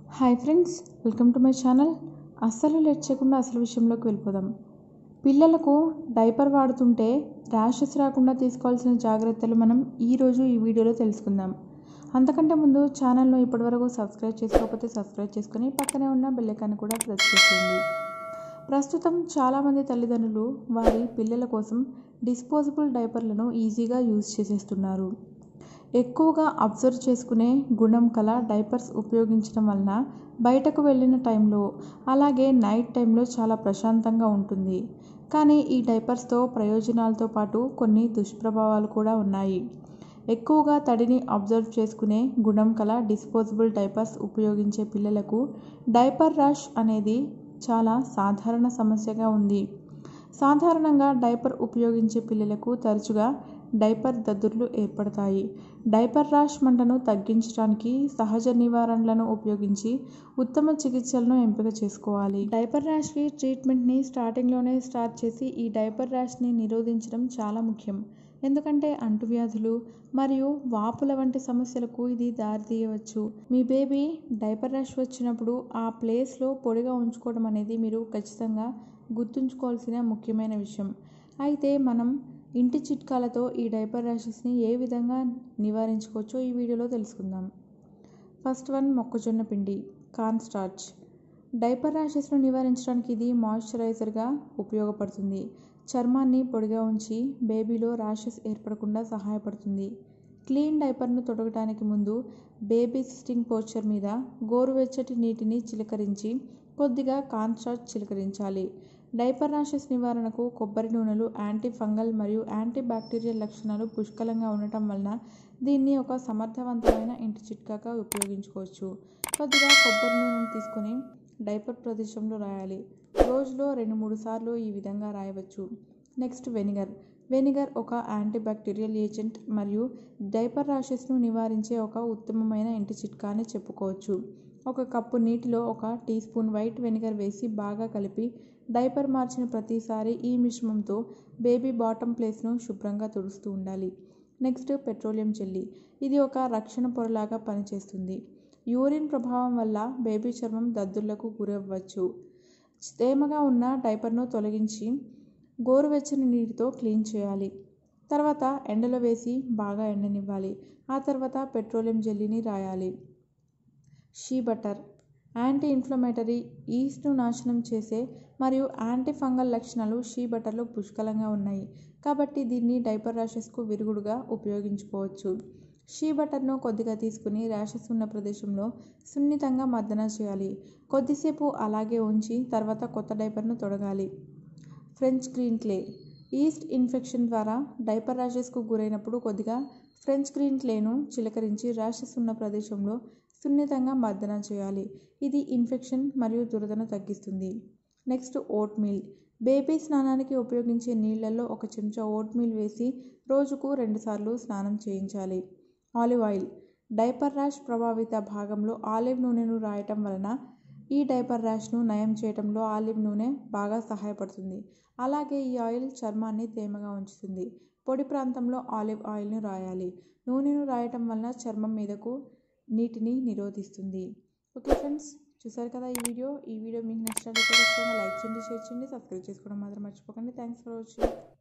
hi friends welcome to my channel అస్సలు late చేయకుండా అసలు విషయంలోకి వెళ్ళిపోదాం పిల్లలకు డైపర్ వాడుతుంటే ర్యాషెస్ రాకుండా తీసుకోవాల్సిన జాగ్రత్తలు మనం ఈరోజు ఈ వీడియోలో తెలుసుకుందాం అంతకంటే ముందు ఛానల్ను ఇప్పటివరకు సబ్స్క్రైబ్ చేసుకోకపోతే సబ్స్క్రైబ్ చేసుకొని పక్కనే ఉన్న బెల్లైకాన్ని కూడా ప్రెస్ చేసేయండి ప్రస్తుతం చాలామంది తల్లిదండ్రులు వారి పిల్లల కోసం డిస్పోజబుల్ డైపర్లను ఈజీగా యూజ్ చేసేస్తున్నారు ఎక్కువగా అబ్జర్వ్ చేసుకునే గుణం కల డైపర్స్ ఉపయోగించడం వలన బయటకు వెళ్ళిన టైంలో అలాగే నైట్ టైంలో చాలా ప్రశాంతంగా ఉంటుంది కానీ ఈ డైపర్స్తో ప్రయోజనాలతో పాటు కొన్ని దుష్ప్రభావాలు కూడా ఉన్నాయి ఎక్కువగా తడిని అబ్జర్వ్ చేసుకునే గుణం కల డిస్పోజబుల్ డైపర్స్ ఉపయోగించే పిల్లలకు డైపర్ ర్యాష్ అనేది చాలా సాధారణ సమస్యగా ఉంది సాధారణంగా డైపర్ ఉపయోగించే పిల్లలకు తరచుగా డైపర్ దద్దుర్లు ఏర్పడతాయి డైపర్ ర్యాష్ మంటను తగ్గించడానికి సహజ నివారణలను ఉపయోగించి ఉత్తమ చికిత్సలను ఎంపిక చేసుకోవాలి డైపర్ ర్యాష్కి ట్రీట్మెంట్ని స్టార్టింగ్లోనే స్టార్ట్ చేసి ఈ డైపర్ ర్యాష్ని నిరోధించడం చాలా ముఖ్యం ఎందుకంటే అంటువ్యాధులు మరియు వాపుల వంటి సమస్యలకు ఇది దారితీయవచ్చు మీ బేబీ డైపర్ ర్యాష్ వచ్చినప్పుడు ఆ ప్లేస్లో పొడిగా ఉంచుకోవడం అనేది మీరు ఖచ్చితంగా గుర్తుంచుకోవాల్సిన ముఖ్యమైన విషయం అయితే మనం ఇంటి చిట్కాలతో ఈ డైపర్ ర్యాషెస్ని ఏ విధంగా నివారించుకోవచ్చో ఈ వీడియోలో తెలుసుకుందాం ఫస్ట్ వన్ మొక్కజొన్న పిండి కార్న్ స్టార్చ్ డైపర్ ర్యాషెస్ను నివారించడానికి ఇది మాయిశ్చరైజర్గా ఉపయోగపడుతుంది చర్మాన్ని పొడిగా ఉంచి బేబీలో ర్యాషెస్ ఏర్పడకుండా సహాయపడుతుంది క్లీన్ డైపర్ను తొడగటానికి ముందు బేబీ సిట్టింగ్ పోస్చర్ మీద గోరువెచ్చటి నీటిని చిలకరించి కొద్దిగా కార్న్ స్టార్చ్ చిలకరించాలి డైపర్ ర్యాషెస్ నివారణకు కొబ్బరి నూనెలు యాంటీ ఫంగల్ మరియు యాంటీ బ్యాక్టీరియల్ లక్షణాలు పుష్కలంగా ఉండటం వలన దీన్ని ఒక సమర్థవంతమైన ఇంటి చిట్కాగా ఉపయోగించుకోవచ్చు కొద్దిగా కొబ్బరి నూనెను తీసుకొని డైపర్ ప్రదేశంలో రాయాలి రోజులో రెండు మూడు సార్లు ఈ విధంగా రాయవచ్చు నెక్స్ట్ వెనిగర్ వెనిగర్ ఒక యాంటీ బ్యాక్టీరియల్ ఏజెంట్ మరియు డైపర్ ర్యాషెస్ను నివారించే ఒక ఉత్తమమైన ఇంటి చిట్కా అని చెప్పుకోవచ్చు ఒక కప్పు నీటిలో ఒక టీ స్పూన్ వైట్ వెనిగర్ వేసి బాగా కలిపి డైపర్ మార్చిన ప్రతిసారి ఈ మిశ్రమంతో బేబీ బాటమ్ ప్లేస్ను శుభ్రంగా తుడుస్తూ ఉండాలి నెక్స్ట్ పెట్రోలియం జెల్లీ ఇది ఒక రక్షణ పొరలాగా పనిచేస్తుంది యూరిన్ ప్రభావం వల్ల బేబీ చర్మం దద్దుర్లకు గురవ్వచ్చు తేమగా ఉన్న డైపర్ను తొలగించి గోరువెచ్చని నీటితో క్లీన్ చేయాలి తర్వాత ఎండలో వేసి బాగా ఎండనివ్వాలి ఆ తర్వాత పెట్రోలియం జెల్లీని రాయాలి షీ బటర్ యాంటీ ఇన్ఫ్లమేటరీ ఈస్ట్ను నాశనం చేసే మరియు యాంటీ ఫంగల్ లక్షణాలు షీ బటర్లో పుష్కలంగా ఉన్నాయి కాబట్టి దీన్ని డైపర్ ర్యాషెస్కు విరుగుడుగా ఉపయోగించుకోవచ్చు షీ బటర్ను కొద్దిగా తీసుకుని ర్యాషెస్ ఉన్న ప్రదేశంలో సున్నితంగా మర్దన చేయాలి కొద్దిసేపు అలాగే ఉంచి తర్వాత కొత్త డైపర్ను తొడగాలి French green clay yeast infection ద్వారా డైపర్ ర్యాషెస్కు గురైనప్పుడు కొద్దిగా ఫ్రెంచ్ గ్రీన్ క్లేను చిలకరించి ర్యాషెస్ ఉన్న ప్రదేశంలో సున్నితంగా మర్దన చేయాలి ఇది ఇన్ఫెక్షన్ మరియు దురదను తగ్గిస్తుంది నెక్స్ట్ ఓట్ మీల్ బేబీ స్నానానికి ఉపయోగించే నీళ్లలో ఒక చెంచా ఓట్ మీల్ వేసి రోజుకు రెండుసార్లు స్నానం చేయించాలి ఆలివ్ ఆయిల్ డైపర్ ర్యాష్ ప్రభావిత భాగంలో ఆలివ్ నూనెను రాయటం వలన ఈ డైపర్ ర్యాష్ను నయం చేయడంలో ఆలివ్ నూనె బాగా సహాయపడుతుంది అలాగే ఈ ఆయిల్ చర్మాన్ని తేమగా ఉంచుతుంది పొడి ప్రాంతంలో ఆలివ్ ఆయిల్ను రాయాలి నూనెను రాయటం వలన చర్మం మీదకు నీటిని నిరోధిస్తుంది ఓకే ఫ్రెండ్స్ చూసారు కదా ఈ వీడియో ఈ వీడియో మీకు నచ్చినట్లయితే ఖచ్చితంగా లైక్ చేయండి షేర్ చేయండి సబ్స్క్రైబ్ చేసుకోవడం మాత్రం మర్చిపోకండి థ్యాంక్స్ ఫర్ వాచింగ్